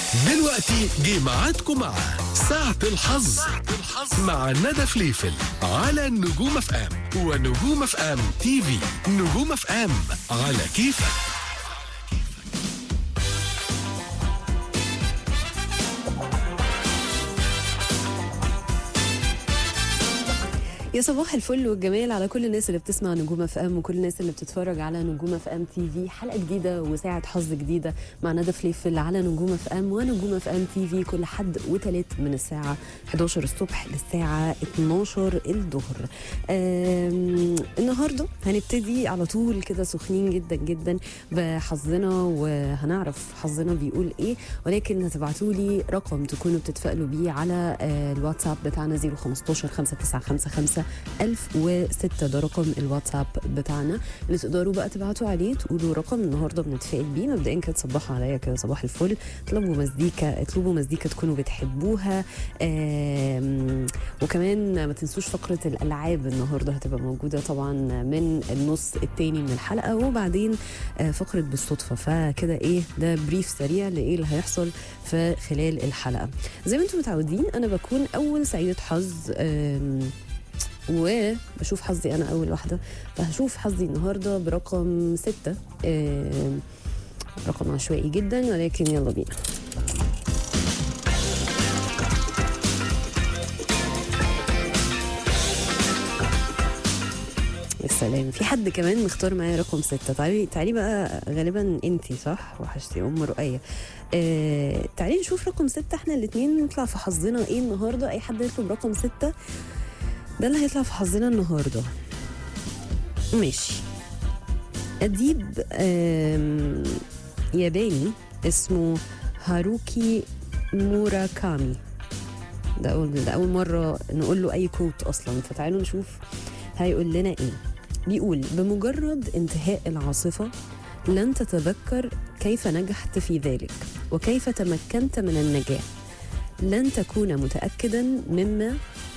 دلوقتي جه ميعادكم مع ساعة الحظ مع ندى فليفل على نجوم اف ام ونجوم اف ام تي في نجوم اف ام على كيفك يا صباح الفل والجمال على كل الناس اللي بتسمع نجوم اف ام وكل الناس اللي بتتفرج على نجوم اف ام تي في حلقه جديده وساعه حظ جديده مع ندى فليفل على نجوم اف ام ونجوم اف ام تي في كل حد وتلات من الساعه 11 الصبح للساعه 12 الظهر آم، النهارده هنبتدي على طول كده سخنين جدا جدا بحظنا وهنعرف حظنا بيقول ايه ولكن هتبعتوا لي رقم تكونوا بتتفائلوا بيه على آه، الواتساب بتاعنا 015 5955 1006 ده رقم الواتساب بتاعنا اللي تقدروا بقى تبعتوا عليه تقولوا رقم النهارده بنتفائل بيه مبدئيا كده تصبحوا عليا كده صباح الفل اطلبوا مزيكا اطلبوا مزيكا تكونوا بتحبوها آم، وكمان ما تنسوش فقره الالعاب النهارده هتبقى موجوده طبعا من النص التاني من الحلقه وبعدين آه، فقره بالصدفه فكده ايه ده بريف سريع لايه اللي هيحصل في خلال الحلقه زي ما انتم متعودين انا بكون اول سعيده حظ آم، وبشوف حظي انا اول واحده فهشوف حظي النهارده برقم ستة آم، رقم عشوائي جدا ولكن يلا بينا يا سلام في حد كمان مختار معايا رقم ستة تعالي تعالي بقى غالبا انتي صح وحشتي ام رؤية آه تعالي نشوف رقم ستة احنا الاتنين نطلع في حظنا ايه النهارده اي حد يطلب رقم ستة ده اللي هيطلع في حظنا النهارده ماشي أديب آم، ياباني اسمه هاروكي موراكامي ده أول ده أول مرة نقول له أي كوت أصلا فتعالوا نشوف هيقول لنا إيه بيقول بمجرد انتهاء العاصفة لن تتذكر كيف نجحت في ذلك وكيف تمكنت من النجاح لن تكون متأكدا مما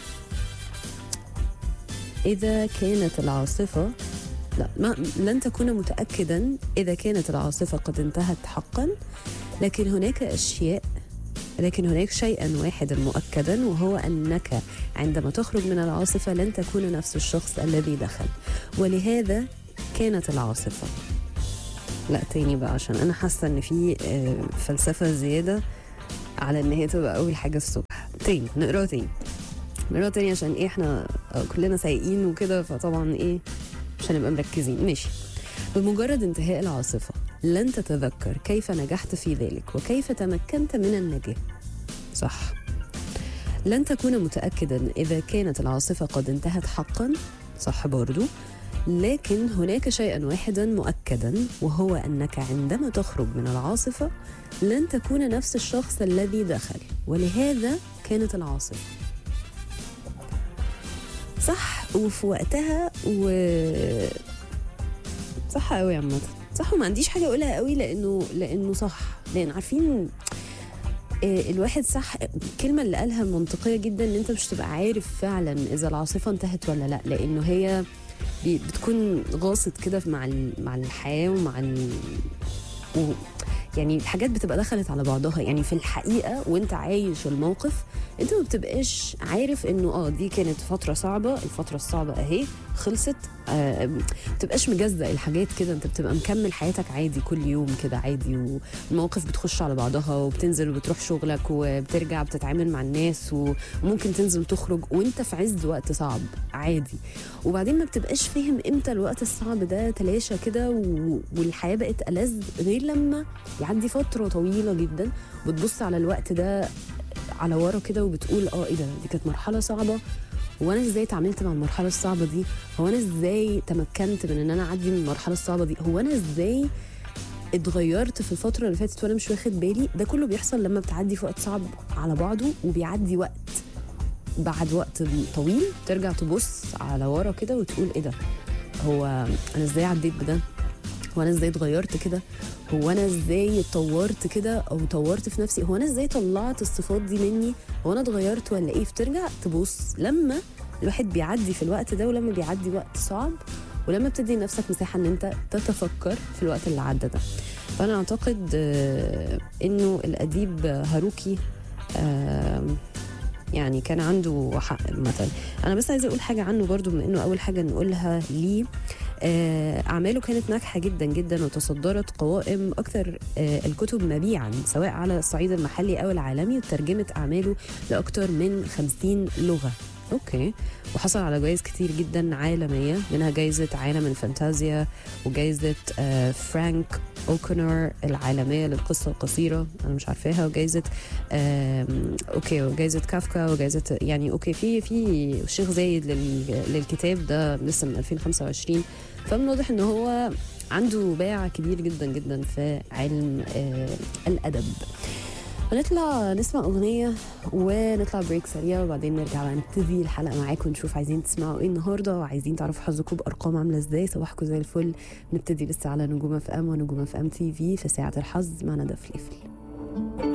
إذا كانت العاصفة لا ما لن تكون متأكدا إذا كانت العاصفة قد انتهت حقا لكن هناك أشياء لكن هناك شيئا واحدا مؤكدا وهو أنك عندما تخرج من العاصفة لن تكون نفس الشخص الذي دخل ولهذا كانت العاصفة لا تاني بقى عشان أنا حاسة إن في آه، فلسفة زيادة على إن هي تبقى أول حاجة الصبح تاني نقرأ تاني نقرأ تاني عشان إيه إحنا آه، كلنا سايقين وكده فطبعا إيه مش هنبقى مركزين ماشي بمجرد انتهاء العاصفة لن تتذكر كيف نجحت في ذلك وكيف تمكنت من النجاة صح لن تكون متأكدا إذا كانت العاصفة قد انتهت حقا صح برضو لكن هناك شيئا واحدا مؤكدا وهو أنك عندما تخرج من العاصفة لن تكون نفس الشخص الذي دخل ولهذا كانت العاصفة صح وفي وقتها و صح قوي عامة صح وما عنديش حاجة أقولها قوي لأنه لأنه صح لأن عارفين آه، الواحد صح الكلمة اللي قالها منطقية جدا ان انت مش تبقى عارف فعلا اذا العاصفة انتهت ولا لا لانه هي بي- بتكون غاصت كده مع ال- مع الحياة ومع ال... و... يعني الحاجات بتبقى دخلت على بعضها يعني في الحقيقة وانت عايش الموقف انت ما بتبقاش عارف انه اه دي كانت فترة صعبة الفترة الصعبة اهي خلصت آه ما بتبقاش مجزأ الحاجات كده انت بتبقى مكمل حياتك عادي كل يوم كده عادي والمواقف بتخش على بعضها وبتنزل وبتروح شغلك وبترجع بتتعامل مع الناس و- وممكن تنزل تخرج وانت في عز وقت صعب عادي وبعدين ما بتبقاش فاهم امتى الوقت الصعب ده تلاشى كده و- والحياة بقت ألذ غير لما يعدي فترة طويلة جدا بتبص على الوقت ده على ورا كده وبتقول اه ايه ده دي كانت مرحلة صعبة وانا ازاي اتعاملت مع المرحله الصعبه دي هو انا ازاي تمكنت من ان انا اعدي من المرحله الصعبه دي هو انا ازاي اتغيرت في الفتره اللي فاتت وانا مش واخد بالي ده كله بيحصل لما بتعدي في وقت صعب على بعضه وبيعدي وقت بعد وقت طويل ترجع تبص على ورا كده وتقول ايه ده هو انا ازاي عديت بده هو انا ازاي اتغيرت كده هو انا ازاي اتطورت كده او طورت في نفسي هو انا ازاي طلعت الصفات دي مني هو انا اتغيرت ولا ايه فترجع تبص لما الواحد بيعدي في الوقت ده ولما بيعدي وقت صعب ولما بتدي لنفسك مساحه ان انت تتفكر في الوقت اللي عدى ده فانا اعتقد آه، انه الاديب هاروكي آه، يعني كان عنده حق مثلا انا بس عايزه اقول حاجه عنه برضو بما انه اول حاجه نقولها ليه آه، اعماله كانت ناجحه جدا جدا وتصدرت قوائم اكثر آه، الكتب مبيعا سواء على الصعيد المحلي او العالمي وترجمت اعماله لاكثر من 50 لغه اوكي وحصل على جوائز كتير جدا عالميه منها جائزه عالم الفانتازيا وجائزه آه، فرانك اوكونر العالميه للقصه القصيره انا مش عارفاها وجائزه آم، اوكي وجائزه كافكا وجائزه يعني اوكي في في الشيخ زايد لل- للكتاب ده لسه من 2025 فمن واضح ان هو عنده باع كبير جدا جدا في علم آه الادب هنطلع نسمع اغنيه ونطلع بريك سريع وبعدين نرجع بقى نبتدي الحلقه معاكم نشوف عايزين تسمعوا ايه النهارده وعايزين تعرفوا حظكم بارقام عامله ازاي صباحكم زي الفل نبتدي لسه على نجوم اف ام ونجوم اف ام تي في في ساعه الحظ مع ندى فليفل